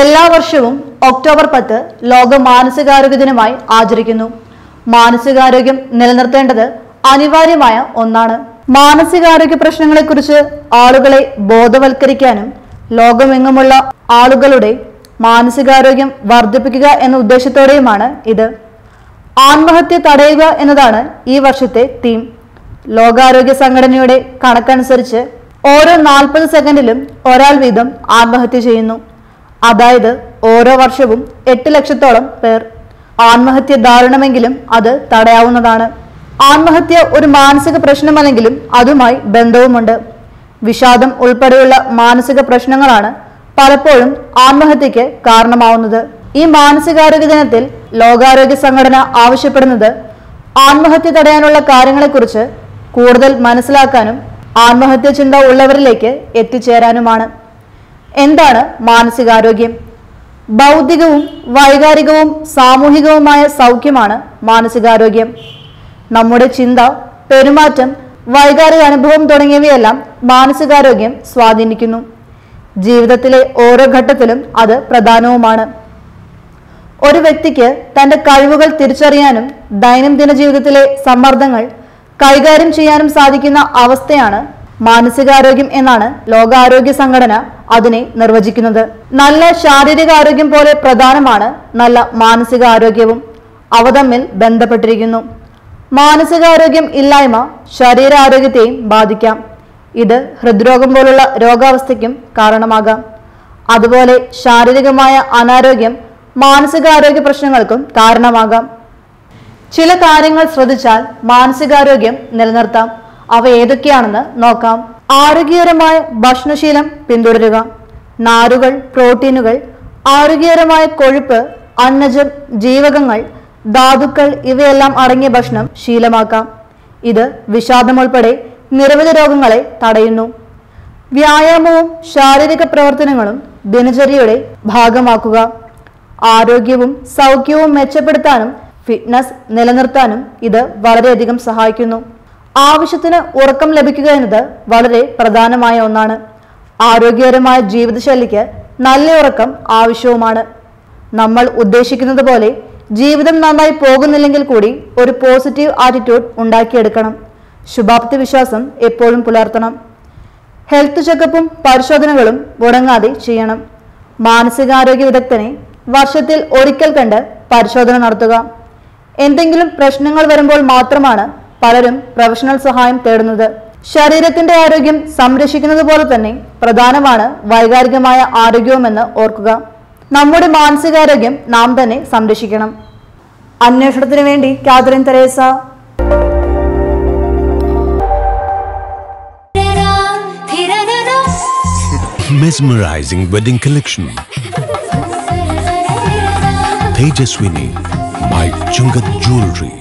എല്ലാ വർഷവും ഒക്ടോബർ പത്ത് ലോക മാനസികാരോഗ്യ ദിനമായി ആചരിക്കുന്നു മാനസികാരോഗ്യം നിലനിർത്തേണ്ടത് അനിവാര്യമായ ഒന്നാണ് മാനസികാരോഗ്യ പ്രശ്നങ്ങളെക്കുറിച്ച് ആളുകളെ ബോധവൽക്കരിക്കാനും ലോകമെങ്ങുമുള്ള ആളുകളുടെ മാനസികാരോഗ്യം വർദ്ധിപ്പിക്കുക എന്ന ഉദ്ദേശത്തോടെയുമാണ് ഇത് ആത്മഹത്യ തടയുക എന്നതാണ് ഈ വർഷത്തെ തീം ലോകാരോഗ്യ സംഘടനയുടെ കണക്കനുസരിച്ച് ഓരോ നാൽപ്പത് സെക്കൻഡിലും ഒരാൾ വീതം ആത്മഹത്യ ചെയ്യുന്നു അതായത് ഓരോ വർഷവും എട്ട് ലക്ഷത്തോളം പേർ ആത്മഹത്യ ദാരുണമെങ്കിലും അത് തടയാവുന്നതാണ് ആത്മഹത്യ ഒരു മാനസിക പ്രശ്നമല്ലെങ്കിലും അതുമായി ബന്ധവുമുണ്ട് വിഷാദം ഉൾപ്പെടെയുള്ള മാനസിക പ്രശ്നങ്ങളാണ് പലപ്പോഴും ആത്മഹത്യക്ക് കാരണമാവുന്നത് ഈ മാനസികാരോഗ്യ ദിനത്തിൽ ലോകാരോഗ്യ സംഘടന ആവശ്യപ്പെടുന്നത് ആത്മഹത്യ തടയാനുള്ള കാര്യങ്ങളെക്കുറിച്ച് കൂടുതൽ മനസ്സിലാക്കാനും ആത്മഹത്യ ചിന്ത ഉള്ളവരിലേക്ക് എത്തിച്ചേരാനുമാണ് എന്താണ് മാനസികാരോഗ്യം ബൗദ്ധികവും വൈകാരികവും സാമൂഹികവുമായ സൗഖ്യമാണ് മാനസികാരോഗ്യം നമ്മുടെ ചിന്ത പെരുമാറ്റം വൈകാരിക അനുഭവം തുടങ്ങിയവയെല്ലാം മാനസികാരോഗ്യം സ്വാധീനിക്കുന്നു ജീവിതത്തിലെ ഓരോ ഘട്ടത്തിലും അത് പ്രധാനവുമാണ് ഒരു വ്യക്തിക്ക് തന്റെ കഴിവുകൾ തിരിച്ചറിയാനും ദൈനംദിന ജീവിതത്തിലെ സമ്മർദ്ദങ്ങൾ കൈകാര്യം ചെയ്യാനും സാധിക്കുന്ന അവസ്ഥയാണ് മാനസികാരോഗ്യം എന്നാണ് ലോകാരോഗ്യ സംഘടന അതിനെ നിർവചിക്കുന്നത് നല്ല ശാരീരിക ആരോഗ്യം പോലെ പ്രധാനമാണ് നല്ല മാനസിക ആരോഗ്യവും അവ തമ്മിൽ ബന്ധപ്പെട്ടിരിക്കുന്നു മാനസികാരോഗ്യം ഇല്ലായ്മ ശരീരാരോഗ്യത്തെയും ബാധിക്കാം ഇത് ഹൃദ്രോഗം പോലുള്ള രോഗാവസ്ഥയ്ക്കും കാരണമാകാം അതുപോലെ ശാരീരികമായ അനാരോഗ്യം മാനസികാരോഗ്യ പ്രശ്നങ്ങൾക്കും കാരണമാകാം ചില കാര്യങ്ങൾ ശ്രദ്ധിച്ചാൽ മാനസികാരോഗ്യം നിലനിർത്താം അവ ഏതൊക്കെയാണെന്ന് നോക്കാം ആരോഗ്യകരമായ ഭക്ഷണശീലം പിന്തുടരുക നാരുകൾ പ്രോട്ടീനുകൾ ആരോഗ്യകരമായ കൊഴുപ്പ് അന്നജം ജീവകങ്ങൾ ധാതുക്കൾ ഇവയെല്ലാം അടങ്ങിയ ഭക്ഷണം ശീലമാക്കാം ഇത് വിഷാദം ഉൾപ്പെടെ നിരവധി രോഗങ്ങളെ തടയുന്നു വ്യായാമവും ശാരീരിക പ്രവർത്തനങ്ങളും ദിനചര്യയുടെ ഭാഗമാക്കുക ആരോഗ്യവും സൗഖ്യവും മെച്ചപ്പെടുത്താനും ഫിറ്റ്നസ് നിലനിർത്താനും ഇത് വളരെയധികം സഹായിക്കുന്നു ആവശ്യത്തിന് ഉറക്കം ലഭിക്കുക എന്നത് വളരെ പ്രധാനമായ ഒന്നാണ് ആരോഗ്യകരമായ ജീവിതശൈലിക്ക് നല്ല ഉറക്കം ആവശ്യവുമാണ് നമ്മൾ ഉദ്ദേശിക്കുന്നത് പോലെ ജീവിതം നന്നായി പോകുന്നില്ലെങ്കിൽ കൂടി ഒരു പോസിറ്റീവ് ആറ്റിറ്റ്യൂഡ് ഉണ്ടാക്കിയെടുക്കണം ശുഭാപ്തി വിശ്വാസം എപ്പോഴും പുലർത്തണം ഹെൽത്ത് ചെക്കപ്പും പരിശോധനകളും മുടങ്ങാതെ ചെയ്യണം മാനസികാരോഗ്യ വിദഗ്ധനെ വർഷത്തിൽ ഒരിക്കൽ കണ്ട് പരിശോധന നടത്തുക എന്തെങ്കിലും പ്രശ്നങ്ങൾ വരുമ്പോൾ മാത്രമാണ് പലരും പ്രൊഫഷണൽ സഹായം തേടുന്നത് ശരീരത്തിന്റെ ആരോഗ്യം സംരക്ഷിക്കുന്നത് പോലെ തന്നെ പ്രധാനമാണ് വൈകാരികമായ ആരോഗ്യവുമെന്ന് ഓർക്കുക നമ്മുടെ മാനസികാരോഗ്യം നാം തന്നെ സംരക്ഷിക്കണം അന്വേഷണത്തിന് വേണ്ടി Catherine Teresa Mesmerizing wedding collection. Tejaswini by Chungat Jewelry.